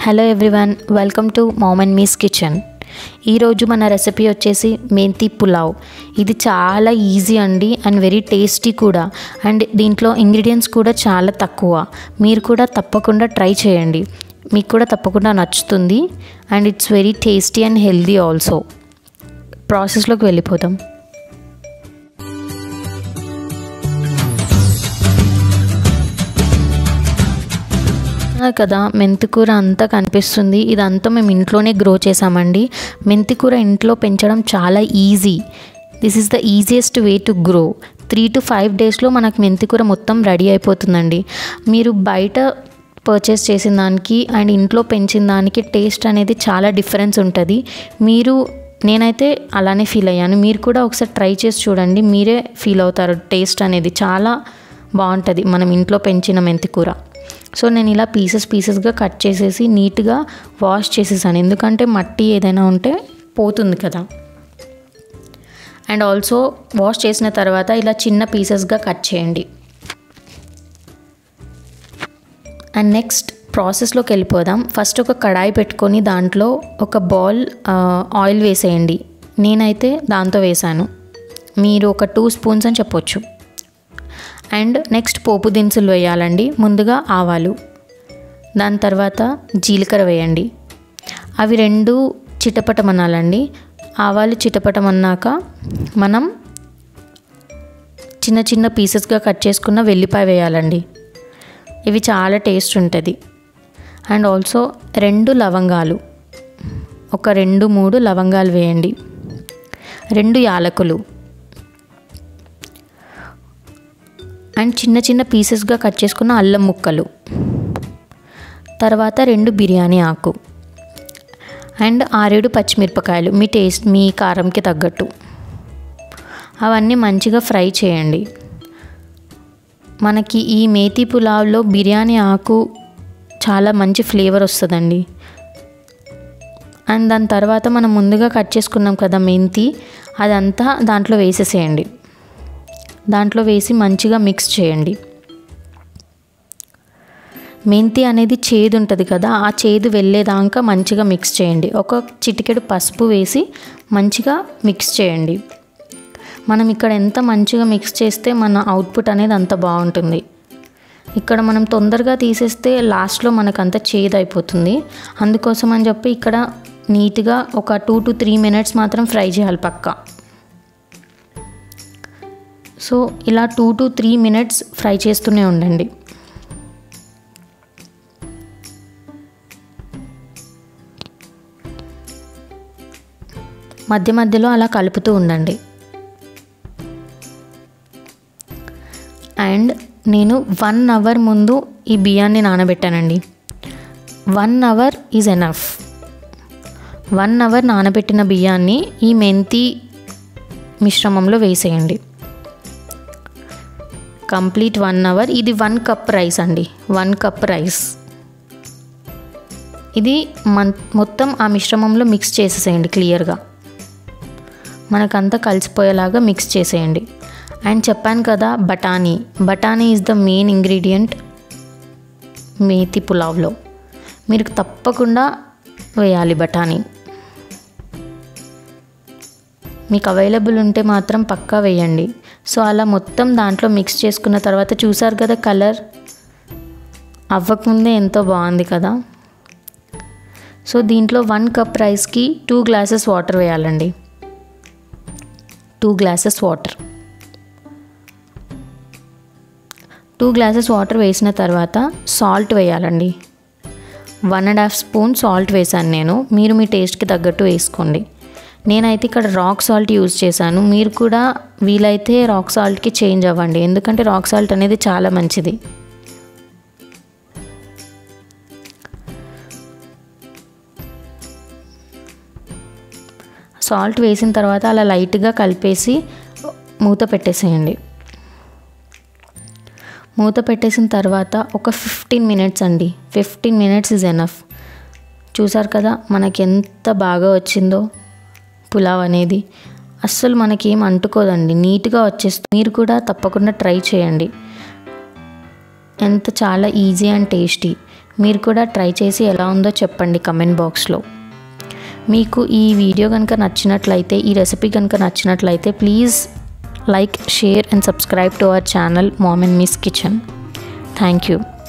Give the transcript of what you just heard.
hello everyone welcome to mom and me's kitchen ఈరోజు మన recipe వచ్చేసి మెంతి పులావ్ ఇది చాలా ఈజీ అండి అండ్ వెరీ టేస్టీ కూడా అండ్ దీంట్లో ఇంగ్రీడియంట్స్ కూడా చాలా తక్కువ మీరు కూడా తప్పకుండా ట్రై చేయండి మీకు కూడా తప్పకుండా నచ్చుతుంది and it's very tasty and healthy also ప్రాసెస్లోకి వెళ్ళిపోదాం కదా మెంతికూర అంతా కనిపిస్తుంది ఇదంతా మేము ఇంట్లోనే గ్రో చేసామండి మెంతికూర ఇంట్లో పెంచడం చాలా easy this is the easiest way to grow three to five డేస్లో మనకు మెంతికూర మొత్తం రెడీ అయిపోతుందండి మీరు బయట పర్చేస్ చేసిన దానికి అండ్ ఇంట్లో పెంచిన దానికి టేస్ట్ అనేది చాలా డిఫరెన్స్ ఉంటుంది మీరు నేనైతే అలానే ఫీల్ అయ్యాను మీరు కూడా ఒకసారి ట్రై చేసి చూడండి మీరే ఫీల్ అవుతారు టేస్ట్ అనేది చాలా బాగుంటుంది మనం ఇంట్లో పెంచిన మెంతికూర సో నేను ఇలా పీసెస్ పీసెస్గా కట్ చేసేసి నీట్గా వాష్ చేసేసాను ఎందుకంటే మట్టి ఏదైనా ఉంటే పోతుంది కదా అండ్ ఆల్సో వాష్ చేసిన తర్వాత ఇలా చిన్న పీసెస్గా కట్ చేయండి అండ్ నెక్స్ట్ ప్రాసెస్లోకి వెళ్ళిపోదాం ఫస్ట్ ఒక కడాయి పెట్టుకొని దాంట్లో ఒక బాల్ ఆయిల్ వేసేయండి నేనైతే దాంతో వేసాను మీరు ఒక టూ స్పూన్స్ అని చెప్పొచ్చు అండ్ నెక్స్ట్ పోపు దినుసులు వేయాలండి ముందుగా ఆవాలు దాని తర్వాత జీలకర్ర వేయండి అవి రెండు చిటపటమనాలండి ఆవాలు చిటపటమన్నాక మనం చిన్న చిన్న పీసెస్గా కట్ చేసుకున్న వెల్లిపాయ వేయాలండి ఇవి చాలా టేస్ట్ ఉంటుంది అండ్ ఆల్సో రెండు లవంగాలు ఒక రెండు మూడు లవంగాలు వేయండి రెండు యాలకులు అండ్ చిన్న చిన్న పీసెస్గా కట్ చేసుకున్న అల్లం ముక్కలు తర్వాత రెండు బిర్యానీ ఆకు అండ్ ఆరేడు పచ్చిమిరపకాయలు మీ టేస్ట్ మీ కారంకి తగ్గట్టు అవన్నీ మంచిగా ఫ్రై చేయండి మనకి ఈ మేతి పులావ్లో బిర్యానీ ఆకు చాలా మంచి ఫ్లేవర్ వస్తుందండి అండ్ దాని తర్వాత మనం ముందుగా కట్ చేసుకున్నాం కదా మెంతి అదంతా దాంట్లో వేసేసేయండి దాంట్లో వేసి మంచిగా మిక్స్ చేయండి మెంతి అనేది చేదు ఉంటుంది కదా ఆ చేదు వెళ్ళేదాకా మంచిగా మిక్స్ చేయండి ఒక చిటికెడు పసుపు వేసి మంచిగా మిక్స్ చేయండి మనం ఇక్కడ ఎంత మంచిగా మిక్స్ చేస్తే మన అవుట్పుట్ అనేది అంత బాగుంటుంది ఇక్కడ మనం తొందరగా తీసేస్తే లాస్ట్లో మనకు అంత చేదు అయిపోతుంది అందుకోసం అని చెప్పి ఇక్కడ నీట్గా ఒక టూ టు త్రీ మినిట్స్ మాత్రం ఫ్రై చేయాలి పక్కా సో ఇలా two to three minutes fry చేస్తూనే ఉండండి మధ్య మధ్యలో అలా కలుపుతూ ఉండండి అండ్ నేను వన్ అవర్ ముందు ఈ బియ్యాన్ని నానబెట్టానండి one hour is enough one hour నానబెట్టిన బియ్యాన్ని ఈ మెంతి మిశ్రమంలో వేసేయండి కంప్లీట్ వన్ అవర్ ఇది వన్ కప్ రైస్ అండి వన్ కప్ రైస్ ఇది మన్ మొత్తం ఆ మిశ్రమంలో మిక్స్ చేసేసేయండి క్లియర్గా మనకంతా కలిసిపోయేలాగా మిక్స్ చేసేయండి అండ్ చెప్పాను కదా బఠానీ బఠానీ ఈజ్ ద మెయిన్ ఇంగ్రీడియంట్ మేతి పులావ్లో మీరు తప్పకుండా వేయాలి బఠానీ మీకు అవైలబుల్ ఉంటే మాత్రం పక్కా వేయండి సో అలా మొత్తం దాంట్లో మిక్స్ చేసుకున్న తర్వాత చూసారు కదా కలర్ అవ్వకముందే ఎంతో బాగుంది కదా సో దీంట్లో వన్ కప్ రైస్కి టూ గ్లాసెస్ వాటర్ వేయాలండి two glasses water two glasses water వేసిన తర్వాత సాల్ట్ వేయాలండి one and half spoon salt వేసాను నేను మీరు మీ టేస్ట్కి తగ్గట్టు వేసుకోండి నేనైతే ఇక్కడ రాక్ సాల్ట్ యూజ్ చేశాను మీరు కూడా వీలైతే రాక్ సాల్ట్కి చేంజ్ అవ్వండి ఎందుకంటే రాక్ సాల్ట్ అనేది చాలా మంచిది సాల్ట్ వేసిన తర్వాత అలా లైట్గా కలిపేసి మూత పెట్టేసేయండి మూత పెట్టేసిన తర్వాత ఒక ఫిఫ్టీన్ మినిట్స్ అండి ఫిఫ్టీన్ మినిట్స్ ఇస్ ఎనఫ్ చూసారు కదా మనకి ఎంత బాగా వచ్చిందో పులావ్ అనేది అస్సలు మనకేం అంటుకోదండి నీట్గా వచ్చేస్తుంది మీరు కూడా తప్పకుండా ట్రై చేయండి ఎంత చాలా ఈజీ అండ్ టేస్టీ మీరు కూడా ట్రై చేసి ఎలా ఉందో చెప్పండి కమెంట్ బాక్స్లో మీకు ఈ వీడియో కనుక నచ్చినట్లయితే ఈ రెసిపీ కనుక నచ్చినట్లయితే please like share and subscribe to our channel mom and miss kitchen thank you